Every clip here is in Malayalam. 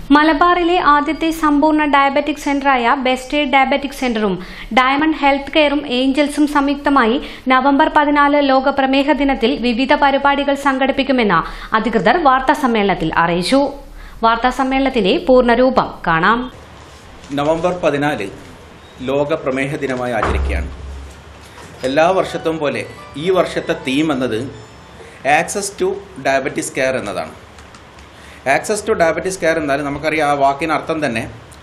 മലബാറിലെ ആദ്യത്തെ സമ്പൂർണ്ണ ഡയബറ്റിക് സെന്ററായ ബെസ്റ്റ് ഡയബറ്റിക് സെന്ററും ഡയമണ്ട് ഹെൽത്ത് കെയറും ഏഞ്ചൽസും സംയുക്തമായി നവംബർ പതിനാല് ലോക പ്രമേഹ ദിനത്തിൽ വിവിധ പരിപാടികൾ സംഘടിപ്പിക്കുമെന്ന് അധികൃതർ വാർത്താസമ്മേളനത്തിൽ അറിയിച്ചു വാർത്താസമ്മേളനത്തിന്റെ പൂർണ്ണരൂപം കാണാം നവംബർ പതിനാല് ലോക പ്രമേഹ ദിനമായി ആചരിക്കുകയാണ് എല്ലാ വർഷത്തും പോലെ ഈ വർഷത്തെ തീം എന്നത് ആക്സസ് ടു ഡയബറ്റിസ് കെയർ എന്നതാണ് ആക്സസ് ടു ഡയബറ്റിസ് കെയർ എന്നാൽ നമുക്കറിയാം ആ വാക്കിന് അർത്ഥം തന്നെ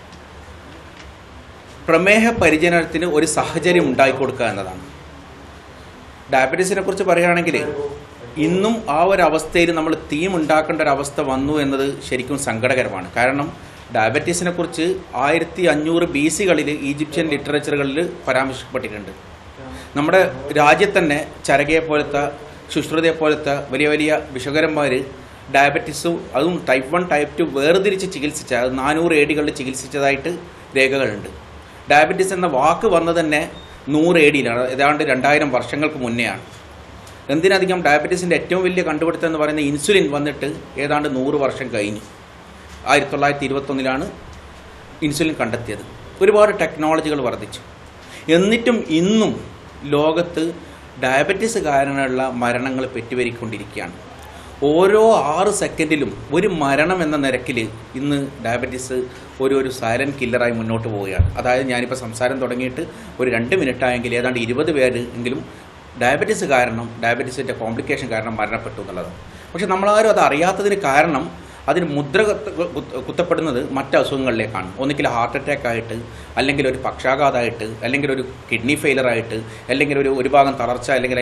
പ്രമേഹ പരിചരണത്തിന് ഒരു സാഹചര്യം ഉണ്ടായിക്കൊടുക്കുക എന്നതാണ് ഡയബറ്റീസിനെ കുറിച്ച് പറയുകയാണെങ്കിൽ ഇന്നും ആ ഒരു അവസ്ഥയിൽ നമ്മൾ തീം ഉണ്ടാക്കേണ്ട ഒരു അവസ്ഥ വന്നു എന്നത് ശരിക്കും സങ്കടകരമാണ് കാരണം ഡയബറ്റീസിനെ കുറിച്ച് ആയിരത്തി അഞ്ഞൂറ് ബി സികളിൽ ഈജിപ്ഷ്യൻ ലിറ്ററേച്ചറുകളിൽ പരാമർശിക്കപ്പെട്ടിട്ടുണ്ട് നമ്മുടെ രാജ്യത്ത് തന്നെ ചരകയെ പോലത്തെ ശുശ്രുതയെ പോലത്തെ വലിയ വലിയ വിഷകരന്മാർ ഡയബറ്റീസും അതും ടൈപ്പ് വൺ ടൈപ്പ് ടു വേർതിരിച്ച് ചികിത്സിച്ച അത് നാനൂറ് ഏടികളിൽ ചികിത്സിച്ചതായിട്ട് രേഖകളുണ്ട് ഡയബറ്റീസ് എന്ന വാക്ക് വന്നത് തന്നെ നൂറ് ഏടിയിലാണ് ഏതാണ്ട് രണ്ടായിരം വർഷങ്ങൾക്ക് മുന്നെയാണ് എന്തിനധികം ഡയബറ്റീസിൻ്റെ ഏറ്റവും വലിയ കണ്ടുപിടുത്തം എന്ന് പറയുന്നത് ഇൻസുലിൻ വന്നിട്ട് ഏതാണ്ട് നൂറ് വർഷം കഴിഞ്ഞു ആയിരത്തി തൊള്ളായിരത്തി ഇരുപത്തൊന്നിലാണ് ഇൻസുലിൻ കണ്ടെത്തിയത് ഒരുപാട് ടെക്നോളജികൾ വർദ്ധിച്ചു എന്നിട്ടും ഇന്നും ലോകത്ത് ഡയബറ്റീസ് കാരണമുള്ള മരണങ്ങൾ പെറ്റുവരിക്കൊണ്ടിരിക്കുകയാണ് ഓരോ ആറ് സെക്കൻഡിലും ഒരു മരണം എന്ന നിരക്കിൽ ഇന്ന് ഡയബറ്റീസ് ഒരു ഒരു സൈലൻറ്റ് കില്ലറായി മുന്നോട്ട് പോവുകയാണ് അതായത് ഞാനിപ്പോൾ സംസാരം തുടങ്ങിയിട്ട് ഒരു രണ്ട് മിനിറ്റ് ആയെങ്കിൽ ഏതാണ്ട് ഇരുപത് പേര് എങ്കിലും ഡയബറ്റീസ് കാരണം ഡയബറ്റീസിൻ്റെ കോംപ്ലിക്കേഷൻ കാരണം മരണപ്പെട്ടു എന്നുള്ളതാണ് പക്ഷെ നമ്മളാരും അത് അറിയാത്തതിന് കാരണം അതിന് മുദ്ര കുത്ത- കുത്ത- കുത്തപ്പെടുന്നത് മറ്റ് അസുഖങ്ങളിലേക്കാണ് ഒന്നുകിൽ ഹാർട്ട് അറ്റാക്ക് ആയിട്ട് അല്ലെങ്കിൽ ഒരു പക്ഷാഘാതമായിട്ട് അല്ലെങ്കിൽ ഒരു കിഡ്നി ഫെയിലർ ആയിട്ട് അല്ലെങ്കിൽ ഒരു ഒരു ഭാഗം തളർച്ച അല്ലെങ്കിൽ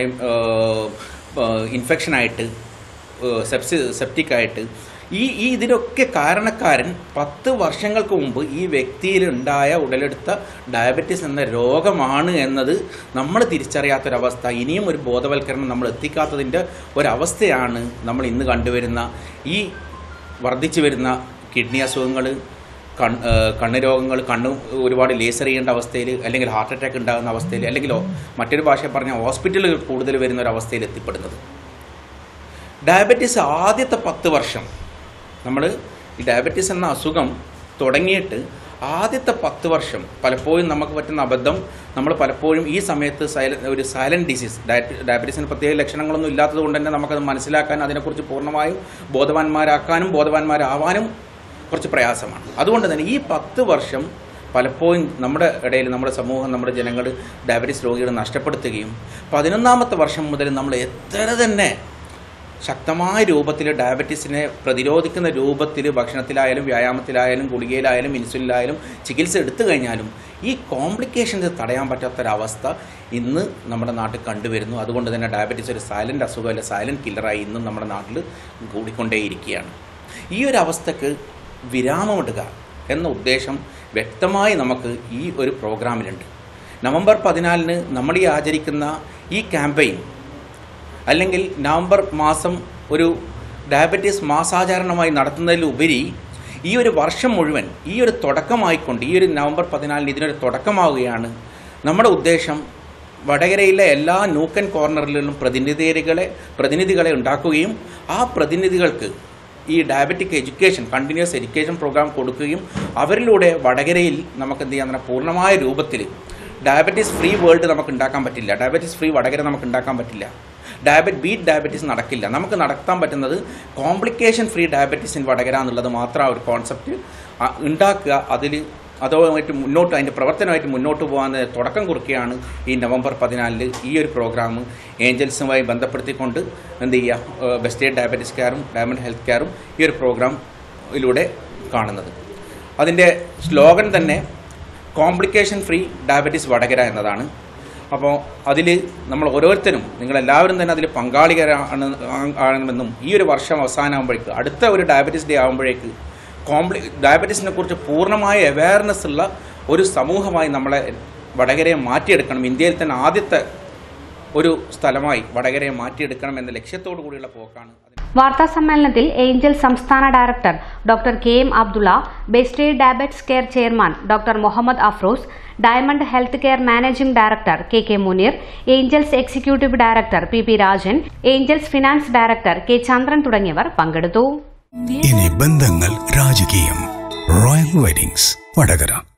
ഇൻഫെക്ഷനായിട്ട് സെപ്സി സെപ്റ്റിക് ആയിട്ട് ഈ ഈ ഇതിനൊക്കെ കാരണക്കാരൻ പത്ത് വർഷങ്ങൾക്ക് മുമ്പ് ഈ വ്യക്തിയിലുണ്ടായ ഉടലെടുത്ത ഡയബറ്റീസ് എന്ന രോഗമാണ് എന്നത് നമ്മൾ തിരിച്ചറിയാത്തൊരവസ്ഥ ഇനിയും ഒരു ബോധവൽക്കരണം നമ്മൾ എത്തിക്കാത്തതിൻ്റെ ഒരവസ്ഥയാണ് നമ്മൾ ഇന്ന് കണ്ടുവരുന്ന ഈ വർദ്ധിച്ചു വരുന്ന കിഡ്നി അസുഖങ്ങൾ കൺ ഏഹ് കണ്ണ് രോഗങ്ങൾ കണ്ണ് ഒരുപാട് ലേസർ ചെയ്യേണ്ട അവസ്ഥയിൽ അല്ലെങ്കിൽ ഹാർട്ട് അറ്റാക്ക് ഉണ്ടാകുന്ന അവസ്ഥയിൽ അല്ലെങ്കിൽ മറ്റൊരു ഭാഷ പറഞ്ഞാൽ ഹോസ്പിറ്റലുകൾ കൂടുതൽ വരുന്ന ഒരു അവസ്ഥയിൽ എത്തിപ്പെടുന്നത് ഡയബറ്റീസ് ആദ്യത്തെ പത്ത് വർഷം നമ്മൾ ഈ ഡയബറ്റീസ് എന്ന അസുഖം തുടങ്ങിയിട്ട് ആദ്യത്തെ പത്ത് വർഷം പലപ്പോഴും നമുക്ക് പറ്റുന്ന അബദ്ധം നമ്മൾ പലപ്പോഴും ഈ സമയത്ത് സൈല ഒരു സൈലൻറ്റ് ഡിസീസ് ഡയബറ്റീസിന് പ്രത്യേക ലക്ഷണങ്ങളൊന്നും ഇല്ലാത്തത് കൊണ്ട് തന്നെ നമുക്കത് മനസ്സിലാക്കാൻ അതിനെക്കുറിച്ച് പൂർണ്ണമായും ബോധവാന്മാരാക്കാനും ബോധവാന്മാരാവാനും കുറച്ച് പ്രയാസമാണ് അതുകൊണ്ട് തന്നെ ഈ പത്ത് വർഷം പലപ്പോഴും നമ്മുടെ ഇടയിൽ നമ്മുടെ സമൂഹം നമ്മുടെ ജനങ്ങൾ ഡയബറ്റീസ് രോഗികളെ നഷ്ടപ്പെടുത്തുകയും പതിനൊന്നാമത്തെ വർഷം മുതൽ നമ്മൾ എത്ര തന്നെ ശക്തമായ രൂപത്തിൽ ഡയബറ്റീസിനെ പ്രതിരോധിക്കുന്ന രൂപത്തിൽ ഭക്ഷണത്തിലായാലും വ്യായാമത്തിലായാലും ഗുളികയിലായാലും ഇൻസുലിനായാലും ചികിത്സ എടുത്തു കഴിഞ്ഞാലും ഈ കോംപ്ലിക്കേഷൻസ് തടയാൻ പറ്റാത്തൊരവസ്ഥ ഇന്ന് നമ്മുടെ നാട്ടിൽ കണ്ടുവരുന്നു അതുകൊണ്ട് തന്നെ ഡയബറ്റീസ് ഒരു സൈലൻ്റ് അസുഖമല്ല സൈലൻറ്റ് കില്ലറായി ഇന്നും നമ്മുടെ നാട്ടിൽ കൂടിക്കൊണ്ടേയിരിക്കുകയാണ് ഈ ഒരു അവസ്ഥക്ക് വിരാമമിടുക എന്ന ഉദ്ദേശം വ്യക്തമായി നമുക്ക് ഈ ഒരു പ്രോഗ്രാമിലുണ്ട് നവംബർ പതിനാലിന് നമ്മൾ ഈ ആചരിക്കുന്ന ഈ ക്യാമ്പയിൻ അല്ലെങ്കിൽ നവംബർ മാസം ഒരു ഡയബറ്റീസ് മാസാചരണമായി നടത്തുന്നതിലുപരി ഈ ഒരു വർഷം മുഴുവൻ ഈ ഒരു തുടക്കമായിക്കൊണ്ട് ഈ ഒരു നവംബർ പതിനാലിന് ഇതിനൊരു തുടക്കമാവുകയാണ് നമ്മുടെ ഉദ്ദേശം വടകരയിലെ എല്ലാ നൂക്കൻ കോർണറിലും പ്രതിനിധികളെ പ്രതിനിധികളെ ഉണ്ടാക്കുകയും ആ പ്രതിനിധികൾക്ക് ഈ diabetic education continuous education programme കൊടുക്കുകയും അവരിലൂടെ വടകരയിൽ നമുക്ക് എന്ത് ചെയ്യാൻ പറഞ്ഞാൽ പൂർണ്ണമായ രൂപത്തിൽ ഡയബറ്റീസ് ഫ്രീ വേൾഡ് നമുക്ക് ഉണ്ടാക്കാൻ പറ്റില്ല ഡയബറ്റീസ് ഫ്രീ വടകര നമുക്ക് ഉണ്ടാക്കാൻ പറ്റില്ല ഡയബറ്റ് ബീറ്റ് ഡയബറ്റീസ് നടക്കില്ല നമുക്ക് നടത്താൻ പറ്റുന്നത് complication free diabetes in Vadakara എന്നുള്ളത് മാത്രം ആ ഒരു കോൺസെപ്റ്റ് ഉണ്ടാക്കുക അതിൽ അതുമായിട്ട് മുന്നോട്ട് അതിൻ്റെ പ്രവർത്തനമായിട്ട് മുന്നോട്ട് പോകാൻ തുടക്കം കുറിക്കുകയാണ് ഈ നവംബർ പതിനാലിന് ഈ ഒരു പ്രോഗ്രാം ഏഞ്ചൽസുമായി ബന്ധപ്പെടുത്തിക്കൊണ്ട് എന്ത് ചെയ്യുക ബെസ്റ്റ് ഡയബറ്റീസ് കെയറും ഡയമണ്ട് ഹെൽത്ത് കെയറും ഈ ഒരു പ്രോഗ്രാമിലൂടെ കാണുന്നത് അതിൻ്റെ സ്ലോഗൻ തന്നെ കോംപ്ലിക്കേഷൻ ഫ്രീ ഡയബറ്റീസ് വടകര എന്നതാണ് അപ്പോൾ അതിൽ നമ്മൾ ഓരോരുത്തരും നിങ്ങളെല്ലാവരും തന്നെ അതിൽ പങ്കാളികരാണ് ആണെന്നും ഈ ഒരു വർഷം അവസാനമാകുമ്പോഴേക്ക് അടുത്ത ഒരു ഡയബറ്റീസ് ഡേ ആകുമ്പോഴേക്ക് കോംപ്ലി ഡയബറ്റീസിനെ കുറിച്ച് പൂർണ്ണമായ അവയർനെസ് ഉള്ള ഒരു സമൂഹമായി നമ്മളെ വടകരയെ മാറ്റിയെടുക്കണം ഇന്ത്യയിൽ തന്നെ ആദ്യത്തെ ഒരു സ്ഥലമായി വടകരയെ മാറ്റിയെടുക്കണം എന്ന ലക്ഷ്യത്തോടു കൂടിയുള്ള പോക്കാണ് അതിന് വാർത്താ സമ്മേളനത്തിൽ ഏഞ്ചൽ സംസ്ഥാന director doctor K M Abdulla best diabetes care chairman doctor Muhammad Afroz diamond health care managing director K K Muneer angels executive director P P Rajan angels finance director K Chandran തുടങ്ങിയവർ പങ്കെടുത്തു ഇനി ബന്ധങ്ങൾ രാജകീയം റോയൽ വെഡിങ്സ് വടകര